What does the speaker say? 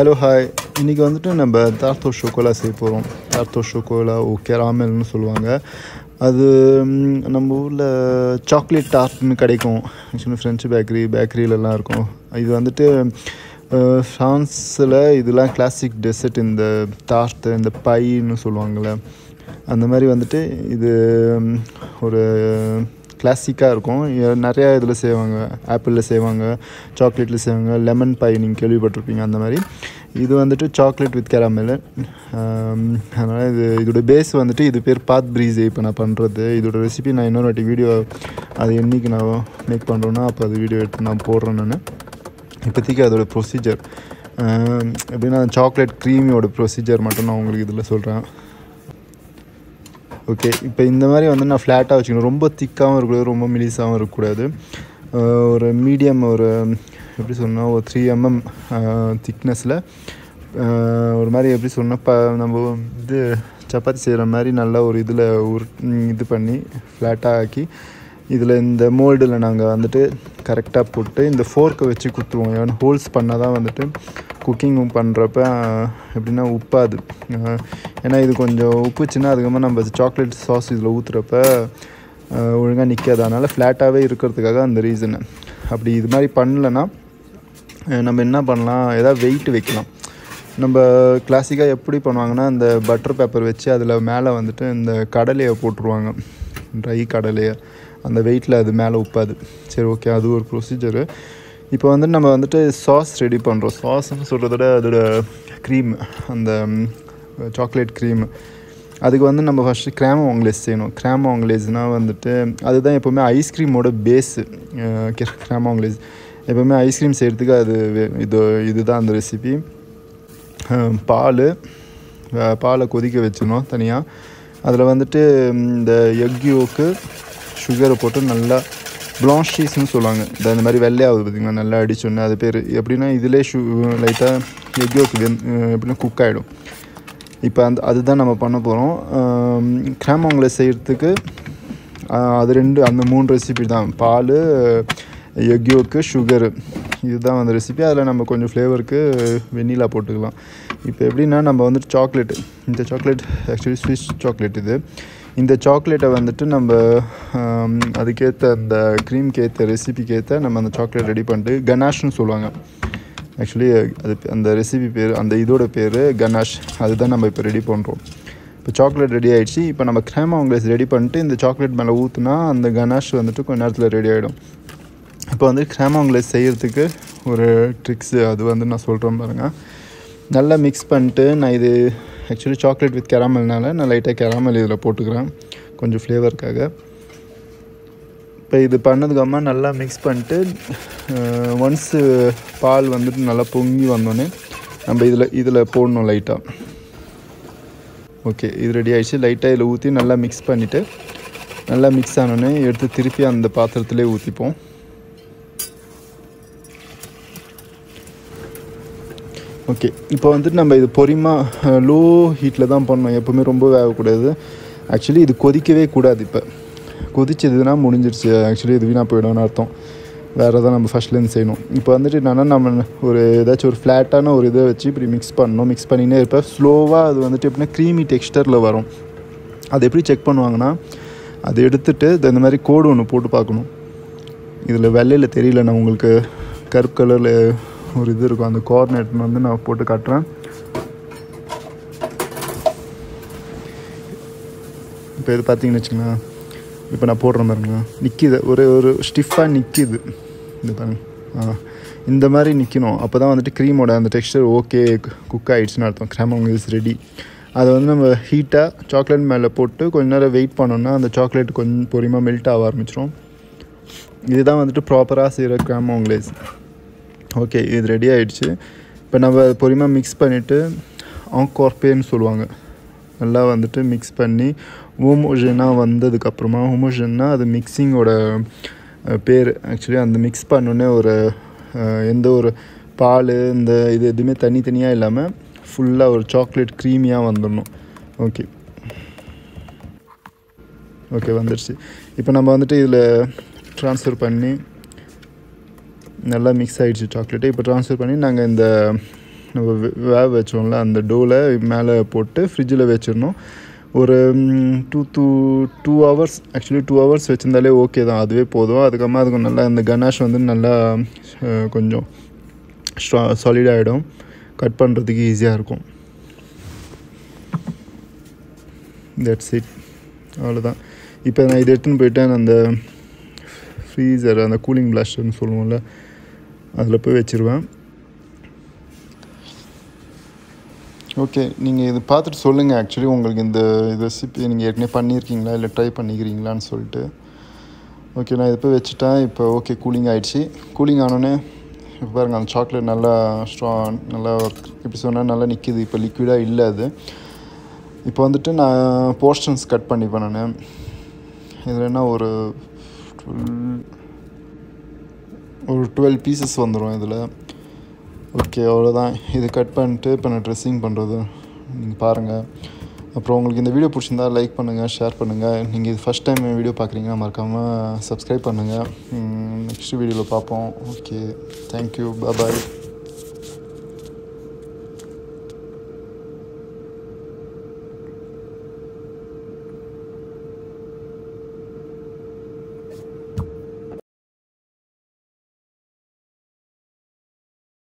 hello hi இன்றைக்கி வந்துட்டு நம்ம தார்த்தோ ஷோக்கோலா செய்ய போகிறோம் தார்த்தோ ஷோக்கோலா ஓ கெராமல்னு சொல்லுவாங்க அது ம், நம்ம ஊரில் சாக்லேட் டார்ட்னு கிடைக்கும் ஆக்சுவலி ஃப்ரெஞ்சு பேக்கரி பேக்கரியிலலாம் இருக்கும் இது வந்துட்டு அஹ், ஃப்ரான்ஸில் இதெல்லாம் கிளாசிக் டெசர்ட் இந்த டார்ட்டு இந்த பைன்னு சொல்லுவாங்கள்ல அந்த மாதிரி வந்துட்டு இது ம், ஒரு கிளாசிக்காக இருக்கும் இ- நிறையா இதில் செய்வாங்க ஆப்பிளில் செய்வாங்க சாக்லேட்டில் செய்வாங்க லெமன் பை நீங்கள் கேள்விப்பட்டிருப்பீங்க அந்த மாதிரி இது வந்துட்டு சாக்லேட் வித் கேராமல் அதனால் இது இதோட பேஸ் வந்துட்டு இது பேர் பாத் ப்ரீஸே இப்போ நான் பண்ணுறது இதோட ரெசிபி நான் இன்னொரு வாட்டி வீடியோ அது என்னைக்கு நான் மேக் பண்ணுறேன்னா அப்போ அது வீடியோ எடுத்து நான் போடுறேன் நான் இப்போதைக்கு அதோட ப்ரொசீஜர் எப்படின்னா சாக்லேட் க்ரீமியோட ப்ரொசீஜர் மட்டும் நான் உங்களுக்கு இதில் சொல்கிறேன் ஓகே இப்போ இந்த மாதிரி வந்து நான் ஃப்ளாட்டாக வச்சுக்கணும் ரொம்ப திக்காகவும் இருக்கக்கூடாது ரொம்ப மெலிசாகவும் இருக்கக்கூடாது அஹ் ஒரு மீடியம் ஒரு எப்படி சொன்னால் ஒரு த்ரீ எம்எம் திக்னஸில் ஒரு மாதிரி எப்படி சொன்னால் ப நம்ம இது சப்பாத்தி செய்கிற மாதிரி நல்லா ஒரு இதில் உரு இது பண்ணி ஃப்ளாட்டாக ஆக்கி இதில் இந்த மோல்டில் நாங்கள் வந்துட்டு கரெக்டாக போட்டு இந்த ஃபோர்க்கை வச்சு குத்துவோம் ஏன்னா ஹோல்ஸ் பண்ணால் தான் வந்துட்டு குக்கிங் பண்ணுறப்ப எப்படின்னா உப்பாது அஹ் ஏன்னா இது கொஞ்சம் உப்புச்சுன்னா அதுக்கப்புறமா நம்ம சாக்லேட் சாஸ் இதில் ஊற்றுறப்ப ஒழுங்காக நிற்காது அதனால் ஃப்ளாட்டாகவே இருக்கிறதுக்காக அந்த ரீசனு அப்படி இது மாதிரி பண்ணலன்னா அஹ் நம்ம என்ன பண்ணலாம் ஏதாவது வெயிட் வைக்கலாம் நம்ம கிளாசிக்காக எப்படி பண்ணுவாங்கன்னா இந்த பட்டர் பேப்பர் வச்சு அதில் மேலே வந்துட்டு இந்த கடலையை போட்டுருவாங்க ட்ரை கடலையை அந்த வெயிட்டில் அது மேலே உப்பாது சரி ஓகே அது ஒரு ப்ரொசீஜரு இப்போ வந்து நம்ம வந்துட்டு சாஸ் ரெடி பண்ணுறோம் சாஸ்ன்னு சொல்கிறத விட அதோட க்ரீம் அந்த சாக்லேட் க்ரீம் அதுக்கு வந்து நம்ம ஃபஸ்ட்டு கிராம் ஆங்லேஸ் செய்யணும் கிராம் ஆங்லேஸ்னால் வந்துட்டு அதுதான் எப்போவுமே ஐஸ்கிரீமோட பேஸு கிராம் ஆங்லேஸ் எப்போவுமே ஐஸ்கிரீம் செய்கிறதுக்கு அது வே- இது இதுதான் அந்த ரெசிபி பால் அஹ் பாலை கொதிக்க வச்சிடணும் தனியாக அதில் வந்துட்டு ம், இந்த எக் யோக்கு சுகரை போட்டு நல்லா ப்ளான்ஷீஸ்னு சொல்லுவாங்க இந்த இந்த மாதிரி வெள்ளையாகுது பார்த்திங்களா நல்லா அடிச்சோன்னே அது பேர் எப்படின்னா இதிலே ஷு லைட்டாக எக் யோக்கு வெந் எப்படின்னா குக் ஆகிடும் இப்போ அந்த அதுதான் நம்ம பண்ண போகிறோம் கிராமங்களை செய்கிறதுக்கு அது ரெண்டு அந்த மூணு ரெசிபி தான் பால் எக்யோக்கு சுகரு இதுதான் அந்த ரெசிபி அதில் நம்ம கொஞ்சம் ஃப்ளேவருக்கு வெண்ணிலா போட்டுக்கலாம் இப்போ எப்படின்னா நம்ம வந்துட்டு சாக்லேட் இந்த சாக்லேட் ஆக்சுவலி ஸ்விஸ் சாக்லேட் இது இந்த சாக்லேட்டை வந்துட்டு நம்ம ஆம், அதுக்கேற்ற அந்த க்ரீம்க்கு ஏற்ற ரெசிபிக்கு ஏற்ற நம்ம அந்த சாக்லேட் ரெடி பண்ணிட்டு கனாஷ்னு சொல்லுவாங்க ஆக்சுவலி அது அந்த ரெசிபி பேர் அந்த இதோட பேர் கனாஷ் அதுதான் நம்ம இப்போ ரெடி பண்ணுறோம் இப்போ சாக்லேட் ரெடி ஆயிடுச்சு இப்போ நம்ம கிராம் ஆங்லேஸ் ரெடி பண்ணிட்டு இந்த சாக்லேட் மேலே ஊற்றுனா அந்த கனாஷ் வந்துட்டு கொஞ்ச நேரத்தில் ரெடி ஆகிடும் இப்போ வந்து கிராம் ஆங்லேஸ் செய்கிறதுக்கு ஒரு ட்ரிக்ஸு அது வந்து நான் சொல்கிறேன் பாருங்கள் நல்லா மிக்ஸ் பண்ணிட்டு நான் இது ஆக்சுவலி சாக்லேட் வித் கேராமல்னால நான் லைட்டாக கேராமல் இதில் போட்டுக்கிறேன் கொஞ்சம் ஃப்ளேவருக்காக இப்போ இது பண்ணதுக்கப்புறமா நல்லா மிக்ஸ் பண்ணிட்டு ஒன்ஸு பால் வந்துட்டு நல்லா பொங்கி வந்தோடனே நம்ம இதில் இதில் போடணும் லைட்டாக ஓகே இது ரெடி ஆயிடுச்சு லைட்டாக இதில் ஊற்றி நல்லா மிக்ஸ் பண்ணிவிட்டு நல்லா மிக்ஸ் ஆனோடனே எடுத்து திருப்பி அந்த பாத்திரத்திலே ஊற்றிப்போம் ஓகே இப்போ வந்துட்டு நம்ம இது பொறிமா லோ ஹீட்டில் தான் பண்ணோம் எப்போவுமே ரொம்ப வேகக்கூடாது ஆக்சுவலி இது கொதிக்கவே கூடாது இப்போ கொதிச்சதுன்னா முடிஞ்சிருச்சு ஆக்சுவலி இது வீணாக போயிடும்னு அர்த்தம் வேறு எதாவது நம்ம ஃபஸ்ட்லேருந்து செய்யணும் இப்போ வந்துட்டு என்னென்னா நம்ம ஒரு ஏதாச்சும் ஒரு ஃப்ளாட்டான ஒரு இதை வச்சு இப்படி மிக்ஸ் பண்ணணும் மிக்ஸ் பண்ணினே இருப்பேன் ஸ்லோவாக அது வந்துட்டு எப்படின்னா க்ரீமி டெக்ஸ்டரில் வரும் அது எப்படி செக் பண்ணுவாங்கன்னா அதை எடுத்துட்டு இது இந்த மாதிரி கோடு ஒன்று போட்டு பார்க்கணும் இதில் வெள்ளையில் தெரியல நான் உங்களுக்கு கருப்பு கலரில் ஒரு இது இருக்கும் அந்த கோஆர்டினேட் வந்து நான் போட்டு காட்டுறேன் இப்போ இது பார்த்தீங்கன்னு வச்சுங்களேன் இப்போ நான் போடுறேன் பாருங்களேன் நிற்கிது ஒரு ஒரு ஸ்டிஃபாக நிற்கிது இந்த பாருங்க ஆ இந்த மாதிரி நிற்கணும் அப்போ தான் வந்துட்டு க்ரீமோட அந்த டெக்ஸ்டர் ஓகே குக் ஆகிடுச்சுன்னு அர்த்தம் கிராமம் இஸ் ரெடி அதை வந்து நம்ம ஹீட்டாக சாக்லேட் மேலே போட்டு கொஞ்ச நேரம் வெயிட் பண்ணோம்னா அந்த சாக்லேட் கொஞ்சம் பொறுமையாக மெல்ட் ஆக ஆரம்பிச்சிடும் இதுதான் வந்துட்டு ப்ராப்பராக செய்கிற கிராமம் கிளேஸ் ஓகே இது ரெடி ஆயிடுச்சு இப்போ நம்ம பொறுமையாக மிக்ஸ் பண்ணிவிட்டு ஆங்கோர்பேன்னு சொல்லுவாங்க நல்லா வந்துட்டு மிக்ஸ் பண்ணி ஹோமோஜனாக வந்ததுக்கப்புறமா ஹோமோஜன்னா அது மிக்சிங்கோட பேர் ஆக்சுவலி அந்த மிக்ஸ் பண்ணோன்னே ஒரு அஹ், எந்த ஒரு பால் இந்த இது எதுவுமே தனித்தனியாக இல்லாமல் ஃபுல்லாக ஒரு சாக்லேட் க்ரீமியாக வந்துடணும் ஓகே ஓகே வந்துடுச்சு இப்போ நம்ம வந்துட்டு இதில் ட்ரான்ஸ்ஃபர் பண்ணி நல்லா மிக்ஸ் ஆகிடுச்சு சாக்லேட்டு இப்போ ட்ரான்ஸ்ஃபர் பண்ணி நாங்கள் இந்த நம்ம வே- வேக வச்சோம்ல அந்த டோவில் மேலே போட்டு ஃப்ரிட்ஜில் வச்சிடணும் ஒரு two two two hours actually two hours வச்சிருந்தாலே ஓகே தான் அதுவே போதும் அதுக்கப்புறமா அதுக்கு நல்லா அந்த கனாஷ் வந்து நல்லா அஹ், கொஞ்சம் ஸ்ட்ரா சாலிடாகிடும் கட் பண்ணுறதுக்கு ஈஸியாக இருக்கும் தட்ஸ் இட் அவ்வளோதான் இப்போ நான் இதை எடுத்துன்னு போயிட்டு நான் அந்த ஃப்ரீசர் அந்த கூலிங் பிளாஸ்டர்னு சொல்லுவோம்ல அதில் போய் வச்சுருவேன் ஓகே நீங்கள் இது பார்த்துட்டு சொல்லுங்கள் ஆக்சுவலி உங்களுக்கு இந்த இது ரெசிபி நீங்கள் ஏற்கனவே பண்ணியிருக்கீங்களா இல்லை ட்ரை பண்ணிக்கிறீங்களான்னு சொல்லிட்டு ஓகே நான் இதை போய் வச்சுட்டேன் இப்போ ஓகே கூலிங் ஆயிடுச்சு கூலிங் ஆனோடனே இப்போ பாருங்கள் அந்த சாக்லேட் நல்லா ஸ்ட்ராங் நல்லா எப்படி சொன்னால் நல்லா நிற்கிது இப்போ லிக்விடாக இல்லை அது இப்போ வந்துட்டு நான் போர்ஷன்ஸ் கட் பண்ணிப்பேன் நான் இதில் என்ன ஒரு 12 ஒரு டுவெல் பீசஸ் வந்துடும் இதில் ஓகே அவ்வளோதான் இது கட் பண்ணிட்டு இப்போ நான் ட்ரெஸ்ஸிங் பண்ணுறது நீங்கள் பாருங்கள் அப்புறம் உங்களுக்கு இந்த வீடியோ பிடிச்சிருந்தா லைக் பண்ணுங்கள் ஷேர் பண்ணுங்கள் நீங்கள் இது ஃபஸ்ட் டைம் வீடியோ பார்க்குறீங்கன்னா மறக்காமல் சப்ஸ்கிரைப் பண்ணுங்கள் நெக்ஸ்ட் வீடியோவில் பார்ப்போம் ஓகே தேங்க்யூ பாய்